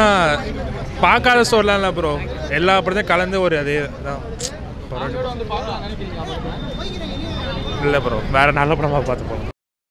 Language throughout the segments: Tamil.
பார்க்காத ஸ்டோர்லாம் இல்லை ப்ரோ எல்லா படத்தையும் கலந்து ஒரு அதே தான் ஃபேமிலியோட வந்து பார்க்கலாம் நினைக்கிறீங்களா படத்தை இல்லை ப்ரோ வேறு நல்ல படமாக பார்த்து போகணும்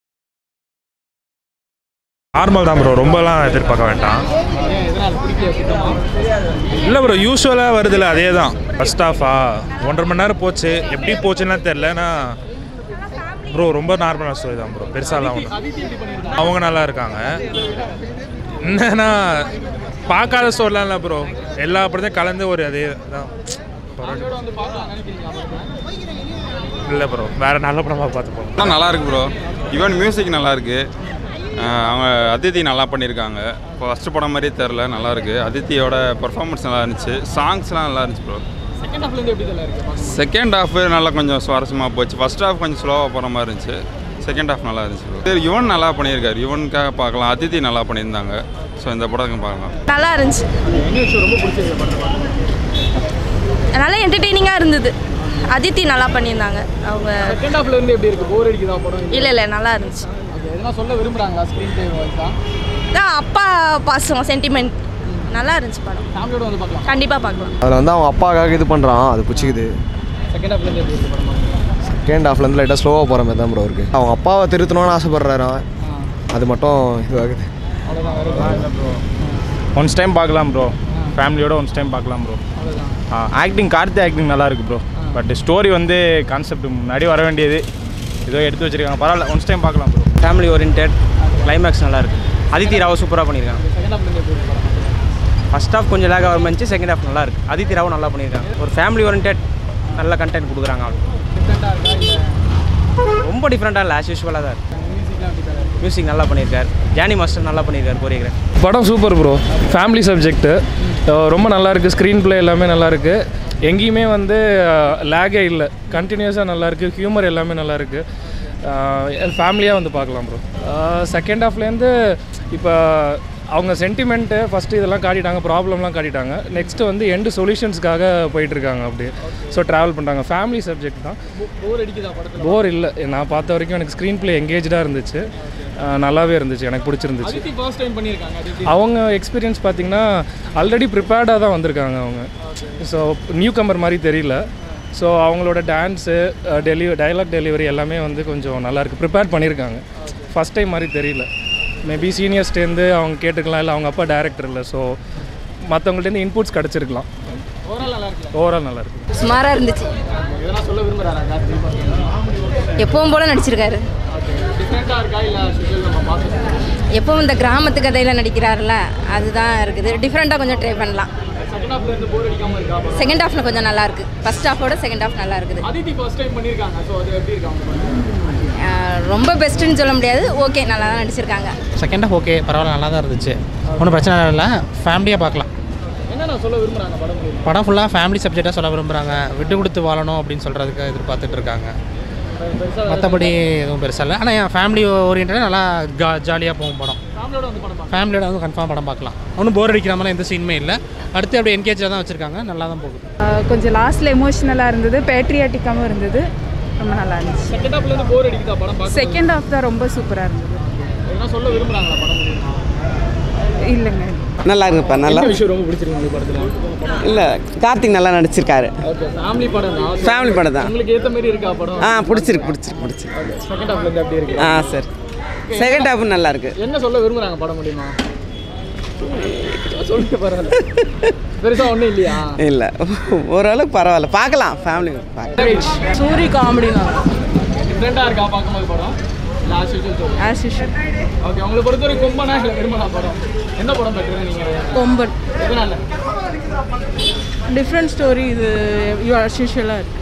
நார்மல் தான் ப்ரோ ரொம்பலாம் எதிர்பார்க்க வேண்டாம் ஏன் எதனால் பிடிக்கல சுத்தமாக இல்லை ப்ரோ யூஸ்வலாக வருதுல்ல அதே தான் ஃபஸ்ட் ஆஃபா ஒன்றரை மணி நேரம் போச்சு எப்படி போச்சுன்னா தெரில நான் ப்ரோ ரொம்ப நார்மலான ஸ்டோரி தான் ப்ரோ பெருசாலாம் ஒன்று அதித்தி எப்படி பண்ணியிருக்காங்க அவங்க நல்லா இருக்காங்க என்னன்னா பார்க்காத ஸ்டோர்லாம் இல்லை ப்ரோ எல்லா படத்தையும் கலந்து ஒரு அதே தான் ஃபேமிலியோட வந்து பார்க்கலாம் நினைக்கிறீங்களா படத்தை இல்லை ப்ரோ வேறு நல்ல படமாக பார்த்து போகணும் படம் நல்லா இருக்கு ப்ரோ ஈவன் மியூசிக் நல்லா இருக்கு அஹ் அவங்க அதித்தி நல்லா பண்ணியிருக்காங்க இப்போ ஃபஸ்ட்டு படம் மாதிரியே தெரில நல்லா இருக்கு அதித்தியோட பெர்ஃபார்மன்ஸ் நல்லா இருந்துச்சு சாங்ஸ்லாம் நல்லா இருந்துச்சு ப்ரோ செகண்ட் ஹாஃப்லேருந்து எப்படி தெரியல இருக்கு பார்க்க செகண்ட் ஹாஃப் நல்லா கொஞ்சம் சுவாரஸ்யமாக போச்சு ஃபர்ஸ்ட் ஹாஃப் கொஞ்சம் ஸ்லோவாக போகிற மாதிரி இருந்துச்சு செகண்ட் ஹாஃப் நல்லா இருந்துச்சு ப்ரோ சரி யுவன் நல்லா பண்ணியிருக்காரு யுவனுக்காக பார்க்கலாம் அதித்தி நல்லா பண்ணியிருந்தாங்க ஸோ இந்த படத்துக்கு பார்க்கலாம் நல்லா இருந்துச்சு என்ன விஷயம் ரொம்ப பிடிச்சிருக்கு படத்தை நல்லா என்டர்டெய்னிங்காக இருந்தது அதித்தி நல்லா பண்ணியிருந்தாங்க அவங்க செகண்ட் ஹாஃப்லேருந்து எப்படி இருக்கு போர் அடிக்குதா படம் இல்லை இல்லை நல்லா இருந்துச்சு ஓகே எதனா சொல்ல விரும்புகிறாங்களா ஸ்க்ரீன் டைம் வைஸா தான் அப்பா பாசம் சென்டிமெண்ட் நல்லா இருந்துச்சு படம் ஃபேமிலியோட வந்து பார்க்கலாம் கண்டிப்பாக பார்க்கலாம் அதில் வந்து அவன் அப்பாக்காக இது பண்ணுறான் அது பிடிச்சிக்குது செகண்ட் ஹாஃப்லேருந்து எப்படி இருக்கு படம் செகண்ட் ஹாஃப்லேருந்து லைட்டாக ஸ்லோவாக போகிற மாதிரி தான் ப்ரோ இருக்குது அவங்க அப்பாவை திருத்தணும்னு ஆசைப்பட்றாரு அவன். அது மட்டும் இதுவாகுது அவ்வளோதான் வேறு ஒன்ஸ் டைம் பார்க்கலாம் ப்ரோ ஃபேமிலியோட ஒன்ஸ் டைம் பார்க்கலாம் ப்ரோ ஆக்டிங் கார்த்தி ஆக்டிங் நல்லா இருக்கு ப்ரோ பட் ஸ்டோரி வந்து கான்செப்ட் முன்னாடி வர வேண்டியது ஏதோ எடுத்து வச்சிருக்காங்க பரவாயில்ல ஒன்ஸ் டைம் பார்க்கலாம் ப்ரோ ஃபேமிலி ஓரியன்ட் கிளைமேக்ஸ் நல்லா இருக்கு அதித்தி ராவ் சூப்பராக பண்ணியிருக்காங்க செகண்ட் ஹாஃப்லேருந்து எப்படி இருக்கு படம் ஃபர்ஸ்ட் ஹாஃப் கொஞ்சம் லேக் ஆகிற மாதிரி செகண்ட் ஹாஃப் நல்லா இருக்கு அதித்தி ராவும் நல்லா பண்ணியிருக்காங்க ஒரு ஃபேமிலி ஓரியன்ட் நல்ல கண்டென்ட் கொடுக்குறாங்க அவங்க டிஃப்ரெண்ட்டாக இருக்கா இல்லை ரொம்ப டிஃப்ரெண்ட்டாக இல்லை ஆஸ் யூஸ்வலாக தான் இருக்கு மியூசிக்லாம் எப்படி தர மியூசிக் நல்லா பண்ணியிருக்காரு ஜானி மாஸ்டர் நல்லா பண்ணியிருக்காரு கோரியோகிராஃப் படம் சூப்பர் ப்ரோ ஃபேமிலி சப்ஜெக்ட்டு ரொம்ப நல்லா இருக்குது ஸ்க்ரீன் ப்ளே எல்லாமே நல்லா இருக்குது எங்கேயுமே வந்து லேகே இல்லை கண்டினியூஸாக நல்லா இருக்குது ஹியூமர் எல்லாமே நல்லா இருக்குது ஃபேமிலியாக வந்து பார்க்கலாம் ப்ரோ செகண்ட் ஹாஃப்லேருந்து இப்போ அவங்க சென்டிமெண்ட்டு ஃபஸ்ட்டு இதெல்லாம் காட்டிட்டாங்க ப்ராப்ளம்லாம் காட்டிட்டாங்க நெக்ஸ்ட்டு வந்து எண்டு சொல்யூஷன்ஸ்க்காக போயிட்டுருக்காங்க அப்படியே ஸோ ட்ராவல் பண்ணுறாங்க ஃபேமிலி சப்ஜெக்ட் தான் போர் அடிக்குதா படத்தில் போர் இல்லை நான் பார்த்த வரைக்கும் எனக்கு ஸ்க்ரீன் ப்ளே எங்கேஜாக இருந்துச்சு அஹ் நல்லாவே இருந்துச்சு எனக்கு பிடிச்சிருந்துச்சு அதித்தி ஃபர்ஸ்ட் டைம் பண்ணியிருக்காங்க அதித்தி அவங்க எக்ஸ்பீரியன்ஸ் பார்த்தீங்கன்னா ஆல்ரெடி ப்ரிப்பேர்டாக தான் வந்திருக்காங்க அவங்க ஸோ நியூ கமர் மாதிரி தெரியல ஸோ அவங்களோட டான்ஸு டெலி டைலாக் டெலிவரி எல்லாமே வந்து கொஞ்சம் நல்லாயிருக்கு ப்ரிப்பேர் பண்ணியிருக்காங்க ஃபஸ்ட் டைம் மாதிரி தெரியல மேபி சீனியர்ஸ்டேருந்து அவங்க கேட்டுக்கலாம் இல்லை அவங்க அப்பா டேரக்டர் இல்லை ஸோ மற்றவங்கள்ட்டேருந்து இன்புட்ஸ் கிடச்சிருக்கலாம் ஓவரால் நல்லா இருக்குல்ல ஓவரால் நல்லாயிருக்கு சுமாராக இருந்துச்சு எதனா சொல்ல விரும்புகிறாரா கார்த்தி எப்பவும் போல் நடிச்சிருக்காரு ஓகே டிஃப்ரெண்ட்டாக இருக்கா இல்லை சுஷல் நம்ம பார்த்துருக்கோம் எப்பவும் இந்த கிராமத்து கதையில் நடிக்கிறாருல அதுதான் இருக்குது டிஃப்ரெண்ட்டாக கொஞ்சம் ட்ரை பண்ணலாம் செகண்ட் ஹாஃப்லேருந்து போர் அடிக்காமல் இருக்கா படம் செகண்ட் ஹாஃபில் கொஞ்சம் நல்லா இருக்குது ஃபஸ்ட் ஹாஃபோட செகண்ட் ஹாஃப் நல்லா இருக்குது அதித்தி ஃபர்ஸ்ட் டைம் பண்ணியிருக்காங்க ஸோ அது எப்படி இருக்கா அவங்க படம் அஹ் ரொம்ப பெஸ்ட்டுன்னு சொல்ல முடியாது ஓகே நல்லா தான் நடிச்சிருக்காங்க செகண்ட் ஹாஃப் ஓகே பரவாயில்ல நல்லா தான் இருந்துச்சு ஒன்றும் பிரச்சனை இல்லை ஃபேமிலியாக பார்க்கலாம் என்னென்ன சொல்ல விரும்புகிறாங்க படம் மூலியமா? படம் ஃபுல்லாக ஃபேமிலி சப்ஜெக்டாக சொல்ல விரும்புகிறாங்க விட்டு கொடுத்து வாழணும் அப்படின்னு சொல்கிறதுக்கு எதிர்பார்த்துட்டு இருக்காங்க பெருசா மற்றபடி எதுவும் பெருசாக இல்லை ஆனால் என் ஃபேமிலி ஓரியன்டாக நல்லா ஜா ஜாலியாக போகும் படம் ஃபேமிலியோட வந்து படம் பார்க்கலாம் ஃபேமிலியோட வந்து கன்ஃபார்ம் படம் பார்க்கலாம் ஒன்றும் போர் அடிக்கிற மாதிரி எந்த சீனுமே இல்லை அடுத்து அப்படியே என்கேஜாக தான் வச்சுருக்காங்க நல்லா தான் போகுது கொஞ்சம் லாஸ்ட்டில் எமோஷ்னலாக இருந்தது பேட்ரியாட்டிக்காகவும் இருந்தது ரொம்ப நல்லா இருந்துச்சு செகண்ட் ஹாஃப்லேருந்து போர் அடிக்குதா படம் பார்க்க செகண்ட் ஹாஃப் தான் ரொம்ப சூப்பராக இருந்தது எதனா சொல்ல விரும்புகிறாங்களா படம் மூலியமா? இல்லைங்க நல்லா இருக்குப்பா நல்லா என்ன விஷயம் ரொம்ப பிடிச்சிருக்கு உங்களுக்கு படத்தில் இல்லை கார்த்திக் நல்லா நடிச்சிருக்காரு ஓகே ஃபேமிலி படம் தான் ஃபேமிலி படம் தான் உங்களுக்கு ஏற்ற மாதிரி இருக்கா படம் ஆ பிடிச்சிருக்கு பிடிச்சிருக்கு பிடிச்சிருக்கு செகண்ட் ஹாஃப்லேருந்து அப்படி இருக்கு ஆ சரி செகண்ட் ஹாஃப் நல்லா இருக்கு என்ன சொல்ல விரும்புகிறாங்க படம் மூலியமா சொல்லுங்க பரவாயில்ல பெருசா ஒன்றும் இல்லையா இல்லை ஓரளவுக்கு பரவாயில்ல பார்க்கலாம் ஃபேமிலி பார்க்கலாம் சூரி காமெடி தான் டிஃப்ரெண்ட்டாக இருக்கா பார்க்கும்போது படம் இல்லை ஆஸ் யூஷுவல் சொல்லுங்க ஆஸ் யூஷுவல் ஓகே உங்களை பொறுத்தவரை கொம்பனா இல்லை விரும்பலா படம் எந்த படம் பெற்று நீங்கள் கொம்பன் எதனால டிஃப்ரெண்ட் ஸ்டோரி இது ஆஸ் யூஷுவலாக இருக்குது